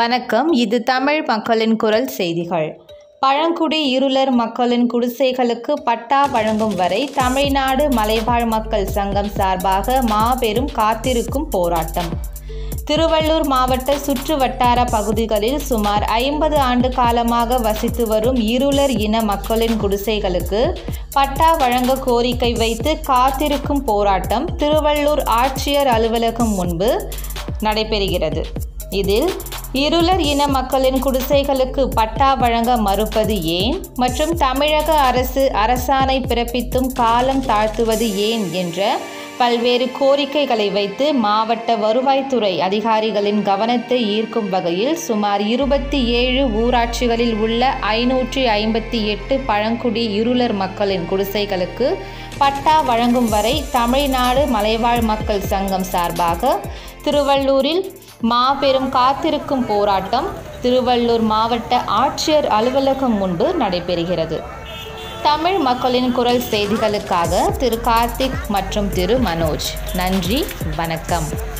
வணக்கம் இது தமிழ் மக்களின் குரல் செய்திகள் பழங்குடி இருளர் மக்களின் குடிசைகளுக்கு பட்டா வழங்கும் வரை தமிழ்நாடு மலைவாழ் மக்கள் சங்கம் சார்பாக மாபெரும் காத்திருக்கும் போராட்டம் திருவள்ளூர் மாவட்ட சுற்று வட்டார பகுதிகளில் சுமார் ஐம்பது ஆண்டு காலமாக வசித்து வரும் இருளர் இன மக்களின் குடிசைகளுக்கு பட்டா வழங்க கோரிக்கை வைத்து காத்திருக்கும் போராட்டம் திருவள்ளூர் ஆட்சியர் அலுவலகம் முன்பு நடைபெறுகிறது இதில் இருளர் இன மக்களின் குடிசைகளுக்கு பட்டா வழங்க மறுப்பது ஏன் மற்றும் தமிழக அரசு அரசாணை பிறப்பித்தும் காலம் தாழ்த்துவது ஏன் என்ற பல்வேறு கோரிக்கைகளை வைத்து மாவட்ட வருவாய்த்துறை அதிகாரிகளின் கவனத்தை ஈர்க்கும் வகையில் சுமார் இருபத்தி ஏழு ஊராட்சிகளில் உள்ள ஐநூற்றி ஐம்பத்தி எட்டு பழங்குடி இருளர் மக்களின் குடிசைகளுக்கு பட்டா வழங்கும் வரை தமிழ்நாடு மலைவாழ் மக்கள் சங்கம் சார்பாக திருவள்ளூரில் மாபெரும் காத்திருக்கும் போராட்டம் திருவள்ளூர் மாவட்ட ஆட்சியர் அலுவலகம் முன்பு நடைபெறுகிறது தமிழ் மக்களின் குரல் செய்திகளுக்காக திரு கார்த்திக் மற்றும் திரு மனோஜ் நன்றி வணக்கம்